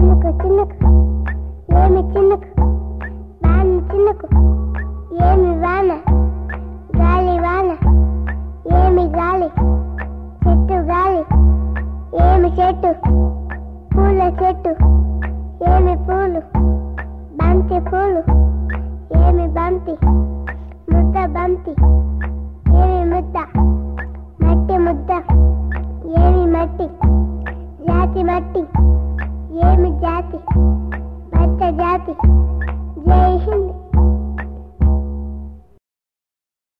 చినుకు చినుకు ఏమి చినుకు వాన చినుకు ఏమి వాన గాలి వాన ఏమి గాలి చెట్టు గాలి ఏమి చెట్టు పూల చెట్టు ఏమి పూలు బంతి పూలు ఏమి బంతి ముద్ద బంతి ఏమి ముద్ద మట్టి ముద్ద ఏమి మట్టి